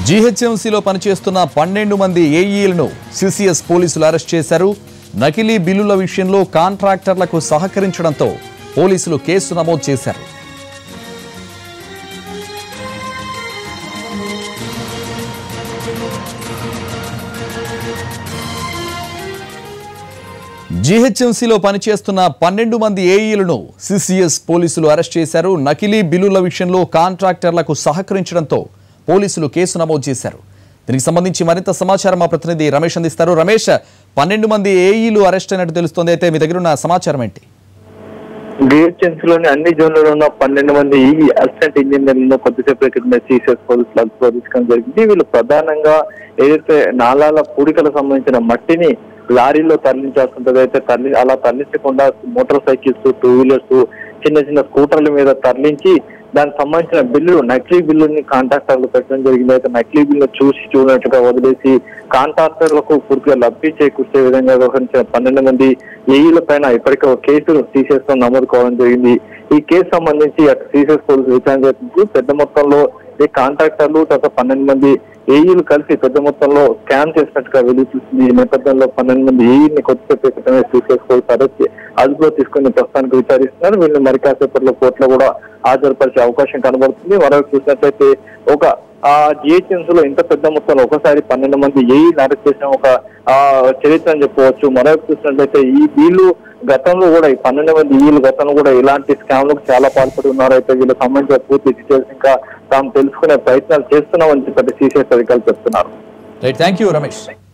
జీహెచ్ఎంసీలో పనిచేస్తున్న పన్నెండు మంది ఏఈలను సిసిఎస్ పోలీసులు అరెస్ట్ చేశారు నకిలీ బిల్లుల విషయంలో కాంట్రాక్టర్లకు సహకరించడంతో పోలీసులు కేసు నమోదు చేశారు జీహెచ్ఎంసీలో పనిచేస్తున్న పన్నెండు మంది ఏఈలను సిసిఎస్ పోలీసులు అరెస్ట్ చేశారు నకిలీ బిల్లుల విషయంలో కాంట్రాక్టర్లకు సహకరించడంతో పోలీసులు కేసు నమోదు చేశారు దీనికి సంబంధించి మరింత సమాచారం మా ప్రతినిధి రమేష్ అందిస్తారు రమేష్ పన్నెండు మంది ఏఈలు అరెస్ట్ అయినట్టు తెలుస్తోంది అయితే మీ దగ్గర ఉన్న సమాచారం ఏంటి డిహెచ్ఎన్స్ లోని అన్ని జోన్లలో ఉన్న పన్నెండు మంది ఈ అసిస్టెంట్ ఇంజనీర్లను కొద్దిసేపు క్రితమే సిసిఎస్ పోలీసులు అధిరోధించడం జరిగింది వీళ్ళు ప్రధానంగా ఏదైతే నాలాల పూడికలకు సంబంధించిన మట్టిని లారీలో తరలించాల్సి అయితే తరలి అలా తరలించకుండా మోటార్ సైకిల్స్ టూ వీలర్స్ చిన్న చిన్న స్కూటర్ల మీద తరలించి దానికి సంబంధించిన బిల్లు నకిలీ బిల్లుని కాంట్రాక్టర్లు పెట్టడం జరిగింది అయితే నకిలీ బిల్లు చూసి చూడనట్టుగా వదిలేసి కాంట్రాక్టర్లకు పూర్తిగా లబ్ధి చేకూర్చే విధంగా వ్యవహరించిన పన్నెండు మంది ఏఈల పైన ఇప్పటికే ఒక కేసు సీసీఎస్ నమోదు కావడం జరిగింది ఈ కేసు సంబంధించి అటు సీసీఎస్ పోలీసులు విచారణ చేస్తున్నారు పెద్ద మొత్తంలో ఈ కాంట్రాక్టర్లు తర్వాత పన్నెండు మంది ఏఈలు కలిసి పెద్ద మొత్తంలో స్కామ్ చేసినట్టుగా వెలుగుతుంది ఈ నేపథ్యంలో పన్నెండు మంది ఏఈని కొద్దిసేపు క్రితమే సీసీఎస్ పోలీసు అరెస్ట్ అదుపులో తీసుకుని ప్రస్తుతానికి విచారిస్తున్నారు వీళ్ళు మరి కాసేపట్లో కోర్టులో కూడా హాజరుపరిచే అవకాశం కనబడుతుంది మరొక చూసినట్లయితే ఒక ఆ జిహెచ్ఎంస్ లో ఇంత పెద్ద మొత్తంలో ఒకసారి పన్నెండు మంది ఏఈ అరెస్ట్ చేసిన ఒక ఆ చరిత్ర అని చెప్పవచ్చు మరొక చూసినట్లయితే ఈ వీళ్ళు గతంలో కూడా ఈ పన్నెండు మంది వీళ్ళు గతంలో కూడా ఇలాంటి స్కామ్లకు చాలా పాల్పడి ఉన్నారు అయితే వీళ్ళకి సంబంధించిన పూర్తి డీటెయిల్స్ ఇంకా తాము తెలుసుకునే ప్రయత్నాలు చేస్తున్నామని చెప్పి సీసీఎస్ అధికారులు చెప్తున్నారు రైట్ థ్యాంక్ యూ రమేష్